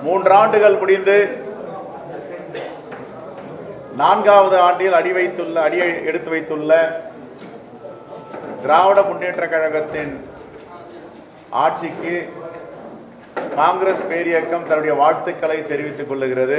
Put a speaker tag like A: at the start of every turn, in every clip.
A: மூன்றாண்டுகள் முடிந்து நான்காவது ஆண்டில் அடி வைத்துள்ள அடி எடுத்து வைத்துள்ள திராவிட முன்னேற்ற கழகத்தின் ஆட்சிக்கு காங்கிரஸ் பேரியக்கம் தன்னுடைய வாழ்த்துக்களை தெரிவித்துக் கொள்ளுகிறது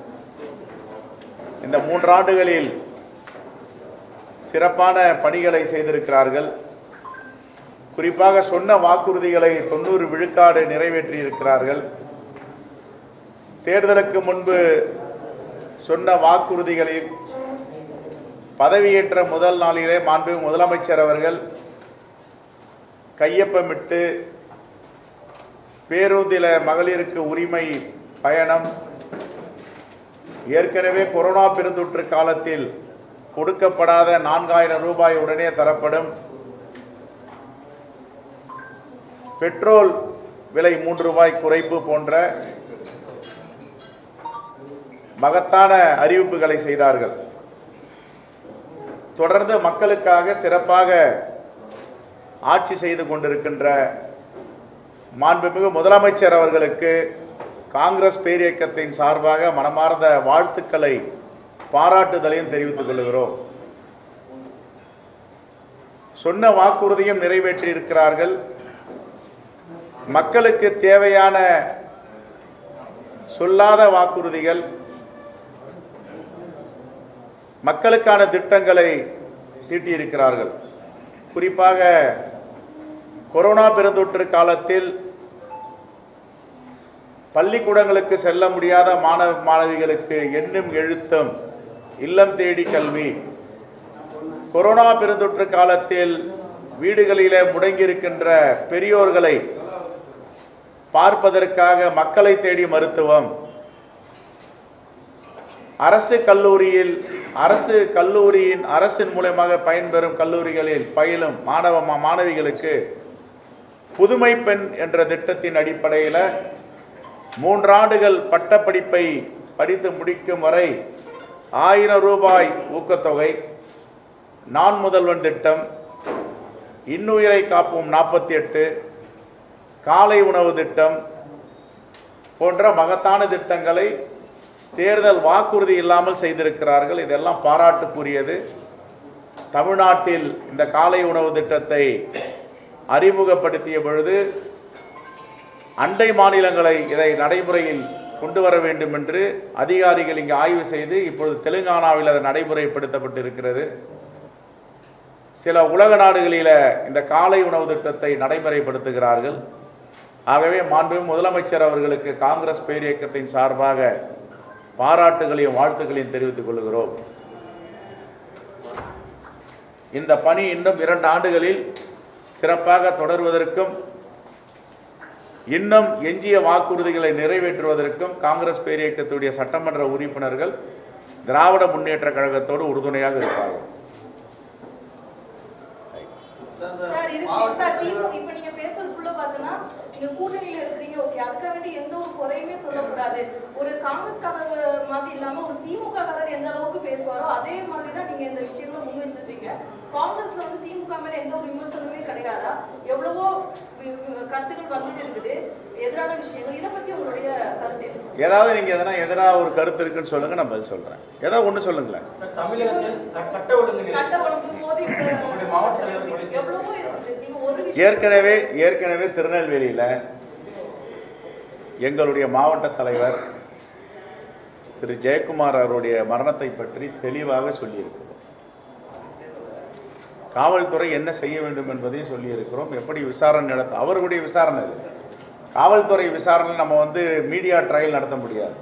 A: இந்த மூன்றாண்டுகளில் சிறப்பான பணிகளை செய்திருக்கிறார்கள் குறிப்பாக சொன்ன வாக்குறுதிகளை தொண்ணூறு விழுக்காடு நிறைவேற்றி இருக்கிறார்கள் தேர்தலுக்கு முன்பு சொன்ன வாக்குறுதிகளில் பதவியேற்ற முதல் நாளிலே மாண்புமிகு முதலமைச்சர் அவர்கள் கையொப்பமிட்டு பேருந்தில மகளிருக்கு உரிமை பயணம் ஏற்கனவே கொரோனா பெருந்தொற்று காலத்தில் கொடுக்கப்படாத நான்காயிரம் ரூபாய் உடனே தரப்படும் பெட்ரோல் விலை மூன்று ரூபாய் குறைப்பு போன்ற மகத்தான அறிவிப்புகளை செய்தார்கள் தொடர்ந்து மக்களுக்காக சிறப்பாக ஆட்சி செய்து கொண்டிருக்கின்ற மாண்புமிகு முதலமைச்சர் அவர்களுக்கு காங்கிரஸ் பேரியக்கத்தின் சார்பாக மனமார்ந்த வாழ்த்துக்களை பாராட்டுதலையும் தெரிவித்துக் கொள்கிறோம் சொன்ன வாக்குறுதியும் நிறைவேற்றி இருக்கிறார்கள் மக்களுக்கு தேவையான சொல்லாத வாக்குறுதிகள் மக்களுக்கான திட்டங்களை தீட்டியிருக்கிறார்கள் குறிப்பாக கொரோனா பெருந்தொற்று காலத்தில் பள்ளிக்கூடங்களுக்கு செல்ல முடியாத மாணவ மாணவிகளுக்கு எண்ணும் எழுத்தும் இல்லம் தேடி கல்வி கொரோனா பெருந்தொற்று காலத்தில் வீடுகளிலே முடங்கியிருக்கின்ற பெரியோர்களை பார்ப்பதற்காக மக்களை தேடி மருத்துவம் அரசு கல்லூரியில் அரசு கல்லூரியின் அரசின் மூலமாக பயன்பெறும் கல்லூரிகளில் பயிலும் மாணவ மா- மாணவிகளுக்கு புதுமை பெண் என்ற திட்டத்தின் அடிப்படையில் மூன்றாண்டுகள் பட்டப்படிப்பை படித்து முடிக்கும் வரை ஆயிரம் ரூபாய் ஊக்கத்தொகை நான் முதல்வன் திட்டம் இன்னுயிரை காப்போம் நாற்பத்தி எட்டு காலை உணவு திட்டம் போன்ற மகத்தான திட்டங்களை தேர்தல் வாக்குறுதி இல்லாமல் செய்திருக்கிறார்கள் இதெல்லாம் பாராட்டுக்குரியது தமிழ்நாட்டில் இந்த காலை உணவு திட்டத்தை அறிமுகப்படுத்திய பொழுது அண்டை மாநிலங்களை இதை நடைமுறையில் கொண்டு வர வேண்டும் என்று அதிகாரிகள் இங்கு ஆய்வு செய்து இப்பொழுது தெலுங்கானாவில் அது நடைமுறைப்படுத்தப்பட்டிருக்கிறது சில உலக நாடுகளில் இந்த காலை உணவு திட்டத்தை நடைமுறைப்படுத்துகிறார்கள் ஆகவே மாண்பு முதலமைச்சர் அவர்களுக்கு காங்கிரஸ் பேரியக்கத்தின் சார்பாக பாராட்டுகளையும் வாழ்த்துக்களையும் தெரிவித்துக் கொள்கிறோம் இந்த பணி இன்னும் இரண்டு ஆண்டுகளில் சிறப்பாக தொடர்வதற்கும் இன்னும் எஞ்சிய வாக்குறுதிகளை நிறைவேற்றுவதற்கும் காங்கிரஸ் பேரியக்கத்துடைய சட்டமன்ற உறுப்பினர்கள் திராவிட முன்னேற்ற கழகத்தோடு உறுதுணையாக இருப்பார்கள்
B: சார் இது சார் திமுக இப்ப நீங்க பேசுறது ஃபுல்லா பார்த்தனா நீங்க கூட்டணியில இருக்கிறீங்க ஓகே அதுக்காக வேண்டி எந்த ஒரு குறையுமே சொல்லக்கூடாது ஒரு காங்கிரஸ்காரர் மாதிரி இல்லாம ஒரு திமுக காரர் எந்த அளவுக்கு பேசுவாரோ அதே மாதிரி தான் நீங்க இந்த விஷயங்களை முன் வச்சிருக்கீங்க காங்கிரஸ்ல வந்து திமுக மேல எந்த ஒரு விமர்சனமே கிடையாதா எவ்வளவோ வி- வி- கருத்துக்கள் வந்துட்டு இருக்குது எதிரான விஷயங்கள் இதை பத்தி உங்களுடைய கருத்து என்ன சார்?
A: ஏதாவது நீங்கள் எதனா எதனா ஒரு கருத்து இருக்குன்னு சொல்லுங்கள் நான் பதில் சொல்கிறேன் ஏதாவது ஒன்று சொல்லுங்களேன்
C: சார், தமிழகத்தில் ச- சட்ட ஒழுங்கு நிலை
B: சட்ட ஒழுங்கு போதை
C: உங்களுடைய மாவட்ட தலைவர் கொலை செய்யப்பட்டது.
B: எவ்வளவோ இருக்குது நீங்க ஒரு விஷயம்
A: ஏற்கனவே ஏற்கனவே திருநெல்வேலியில் எங்களுடைய மாவட்ட தலைவர் திரு ஜெயக்குமார் அவருடைய மரணத்தை பற்றி தெளிவாக சொல்லியிருக்கிறோம் காவல்துறை என்ன செய்ய வேண்டும் என்பதையும் சொல்லியிருக்கிறோம் எப்படி விசாரணை நடத்த அவர்களுடைய விசாரணை இது காவல்துறை விசாரணை நம்ம வந்து மீடியா ட்ரையல் நடத்த முடியாது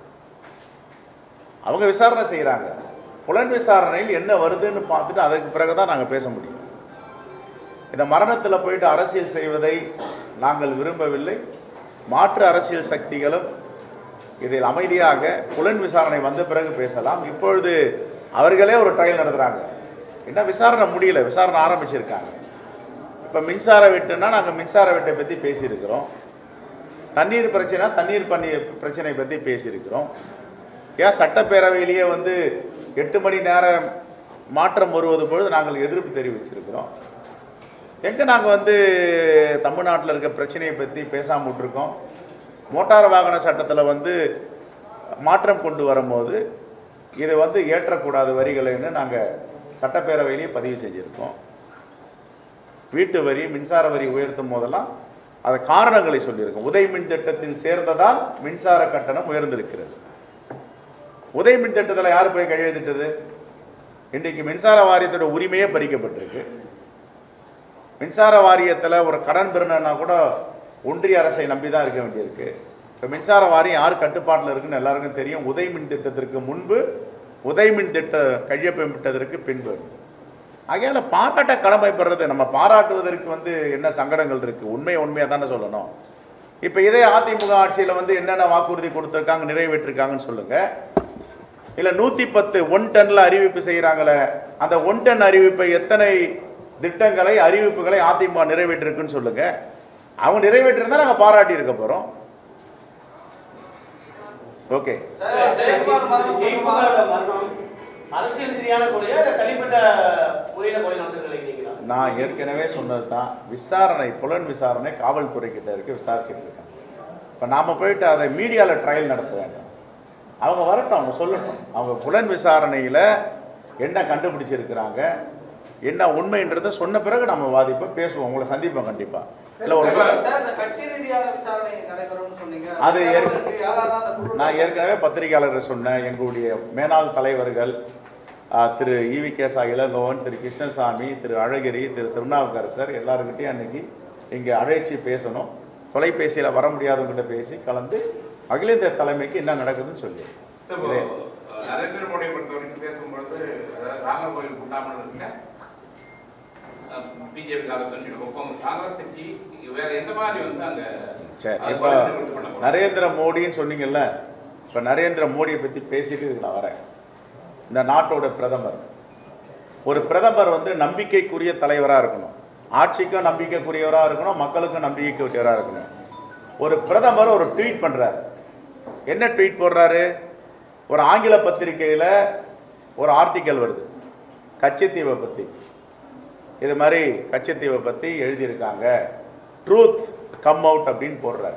A: அவங்க விசாரணை செய்கிறாங்க புலன் விசாரணையில் என்ன வருதுன்னு பார்த்துட்டு அதற்கு பிறகு தான் நாங்கள் பேச முடியும் இந்த மரணத்தில் போயிட்டு அரசியல் செய்வதை நாங்கள் விரும்பவில்லை மாற்று அரசியல் சக்திகளும் இதில் அமைதியாக புலன் விசாரணை வந்த பிறகு பேசலாம் இப்பொழுது அவர்களே ஒரு ட்ரையல் நடத்துகிறாங்க என்ன விசாரணை முடியல விசாரணை ஆரம்பிச்சிருக்காங்க இப்போ மின்சார வெட்டுனா நாங்கள் மின்சார வெட்டை பற்றி பேசியிருக்கிறோம் தண்ணீர் பிரச்சனை தண்ணீர் பண்ணி பிரச்சனை பற்றி பேசியிருக்கிறோம் ஏன் சட்டப்பேரவையிலேயே வந்து எட்டு மணி நேரம் மாற்றம் வருவது பொழுது நாங்கள் எதிர்ப்பு தெரிவிச்சிருக்கிறோம் எங்கே நாங்கள் வந்து தமிழ்நாட்டில் இருக்க பிரச்சனையை பற்றி பேசாமல் விட்டுருக்கோம் மோட்டார் வாகன சட்டத்தில் வந்து மாற்றம் கொண்டு வரும்போது இது வந்து ஏற்றக்கூடாத வரிகளைன்னு நாங்கள் சட்டப்பேரவையிலேயே பதிவு செஞ்சுருக்கோம் வீட்டு வரி மின்சார வரி உயர்த்தும் போதெல்லாம் அது காரணங்களை சொல்லியிருக்கோம் உதய் மின் திட்டத்தில் சேர்ந்ததால் மின்சார கட்டணம் உயர்ந்திருக்கிறது உதய் மின் திட்டத்தில் யார் போய் கையெழுத்திட்டது இன்றைக்கு மின்சார வாரியத்தோட உரிமையே பறிக்கப்பட்டிருக்கு மின்சார வாரியத்தில் ஒரு கடன் பெறணும்னா கூட ஒன்றிய அரசை நம்பி தான் இருக்க வேண்டியிருக்கு இப்போ மின்சார வாரியம் யார் கட்டுப்பாட்டில் இருக்குன்னு எல்லாருக்கும் தெரியும் உதய் மின் திட்டத்திற்கு முன்பு உதய் மின் திட்ட கையொப்பமிட்டதற்கு பின்பு ஆகையால பாராட்ட கடமைப்படுறது நம்ம பாராட்டுவதற்கு வந்து என்ன சங்கடங்கள் இருக்கு உண்மையை உண்மையாக தானே சொல்லணும் இப்போ இதே அதிமுக ஆட்சியில் வந்து என்னென்ன வாக்குறுதி கொடுத்துருக்காங்க நிறைவேற்றிருக்காங்கன்னு சொல்லுங்க இல்லை நூற்றி பத்து ஒன் டன்ல அறிவிப்பு செய்கிறாங்களே அந்த ஒன் டன் அறிவிப்பை எத்தனை திட்டங்களை அறிவிப்புகளை அதிமுக நிறைவேற்றிருக்குன்னு சொல்லுங்க அவங்க நிறைவேற்றிருந்தா நாங்கள் பாராட்டி இருக்க போகிறோம் ஓகே
C: சார் ஜெயக்குமார் மரணம்
D: ஜெயக்குமாரோட மரணம் அரசியல் ரீதியான கொலையா இல்ல தனிப்பட்ட முறையில கொலை நடந்தது நினைக்கிறீங்களா
A: நான் ஏற்கனவே சொன்னது தான் விசாரணை புலன் விசாரணை காவல்துறை கிட்ட இருக்கு விசாரிச்சுட்டு இருக்காங்க இப்போ நாம் போயிட்டு அதை மீடியாவில் ட்ரையல் நடத்த வேண்டாம் அவங்க வரட்டும் அவங்க சொல்லட்டும் அவங்க புலன் விசாரணையில் என்ன கண்டுபிடிச்சிருக்கிறாங்க என்ன உண்மைன்றதை சொன்ன பிறகு நம்ம வாதிப்போம் பேசுவோம் உங்களை சந்திப்போம் கண்டிப்பாக இல்லை ஒரு
C: சார் இந்த கட்சி ரீதியான விசாரணை நடைபெறும்னு சொன்னீங்க
A: அது ஏற்க-
C: யாரெல்லாம் யாரெல்லாம் அந்த குழு
A: நான் ஏற்கனவே பத்திரிகையாளர்கள் சொன்னேன் எங்களுடைய மேனாள் தலைவர்கள் ஆ, திரு ஈவி கேசா இளங்கோவன் திரு கிருஷ்ணசாமி திரு அழகிரி திரு திருநாவுக்கரசர் எல்லாருக்கிட்டையும் அன்னைக்கு இங்கே அழைச்சி பேசணும் தொலைபேசியில் வர முடியாதவங்கிட்ட பேசி கலந்து அகில இந்திய தலைமைக்கு என்ன நடக்குதுன்னு சொல்லி
E: இப்போ நரேந்திர மோடியை பொறுத்த வரைக்கும் பேசும்பொழுது அதாவது ராமர் கோயில் கூட்டாமல் இருக்க பிஜேபி காலத்தில் ஒப்பம் காங்கிரஸ் கட்சி வேற எந்த மாதிரி வந்து அங்க
A: சரி
E: அது
A: இப்போ
E: political பண்ண போறாங்க?
A: நரேந்திர மோடின்னு சொன்னீங்கல்ல இப்போ நரேந்திர மோடியை பற்றி பேசிட்டு இதுக்கு நான் வரேன் இந்த நாட்டோட பிரதமர் ஒரு பிரதமர் வந்து நம்பிக்கைக்குரிய தலைவராக இருக்கணும் ஆட்சிக்கும் நம்பிக்கைக்குரியவராக இருக்கணும் மக்களுக்கும் நம்பிக்கைக்குரியவராக இருக்கணும் ஒரு பிரதமர் ஒரு ட்வீட் பண்ணுறாரு என்ன ட்வீட் போடுறாரு ஒரு ஆங்கில பத்திரிக்கையில் ஒரு ஆர்டிக்கல் வருது கச்சத்தீவை பற்றி இது மாதிரி கச்சத்தீவை பற்றி எழுதியிருக்காங்க ட்ரூத் கம் அவுட் அப்படின்னு போடுறாரு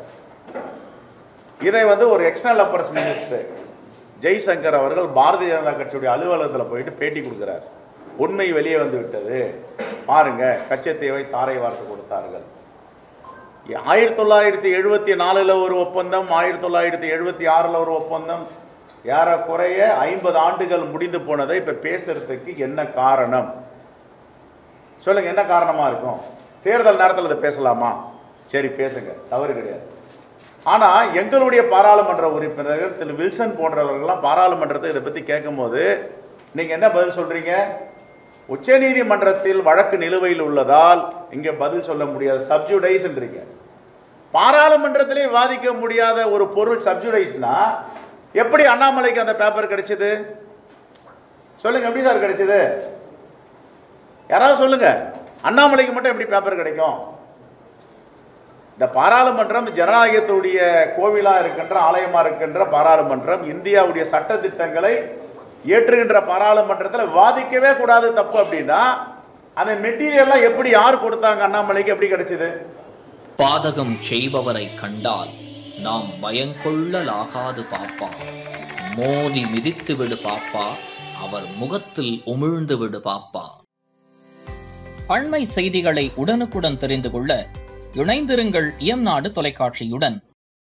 A: இதை வந்து ஒரு எக்ஸ்டர்னல் அஃபேர்ஸ் மினிஸ்டர் ஜெய்சங்கர் அவர்கள் பாரதிய ஜனதா கட்சியுடைய அலுவலகத்தில் போயிட்டு பேட்டி கொடுக்குறார் உண்மை வெளியே வந்து விட்டது பாருங்க கச்சத்தீவை தாரை வார்த்து கொடுத்தார்கள் ஆயிரத்தி தொள்ளாயிரத்தி எழுபத்தி நாலில் ஒரு ஒப்பந்தம் ஆயிரத்தி தொள்ளாயிரத்தி எழுபத்தி ஆறில் ஒரு ஒப்பந்தம் ஏறக்குறைய ஐம்பது ஆண்டுகள் முடிந்து போனதை இப்போ பேசுறதுக்கு என்ன காரணம் சொல்லுங்க என்ன காரணமா இருக்கும் தேர்தல் நேரத்தில் இதை பேசலாமா சரி பேசுங்க தவறு கிடையாது ஆனா எங்களுடைய பாராளுமன்ற உறுப்பினர்கள் திரு வில்சன் போன்றவர்கள்லாம் பாராளுமன்றத்தை இதை பத்தி கேட்கும்போது நீங்க என்ன பதில் சொல்றீங்க உச்சநீதிமன்றத்தில் வழக்கு நிலுவையில் உள்ளதால் இங்க பதில் சொல்ல முடியாது சப்ஜுடைஸ்ன்றீங்க பாராளுமன்றத்திலே வாதிக்க முடியாத ஒரு பொருள் சப்ஜுடைஸ்னா எப்படி அண்ணாமலைக்கு அந்த பேப்பர் கிடைச்சது சொல்லுங்க எப்படி சார் கிடைச்சது யாராவது சொல்லுங்க அண்ணாமலைக்கு மட்டும் எப்படி பேப்பர் கிடைக்கும் இந்த பாராளுமன்றம் ஜனநாயகத்துடைய கோவிலா இருக்கின்ற ஆலயமா இருக்கின்ற பாராளுமன்றம் இந்தியாவுடைய சட்ட திட்டங்களை ஏற்றுகின்ற பாராளுமன்றத்தில் வாதிக்கவே கூடாது தப்பு அப்படின்னா அந்த மெட்டீரியல்லாம் எப்படி யார் கொடுத்தாங்க அண்ணாமலைக்கு எப்படி கிடைச்சது
F: பாதகம் செய்பவரை கண்டால் நாம் பயங்கொள்ளலாகாது பாப்பா மோதி மிதித்து விடு பாப்பா அவர் முகத்தில் உமிழ்ந்து விடு பாப்பா அண்மை செய்திகளை உடனுக்குடன் தெரிந்து கொள்ள இணைந்திருங்கள் இயம்நாடு தொலைக்காட்சியுடன்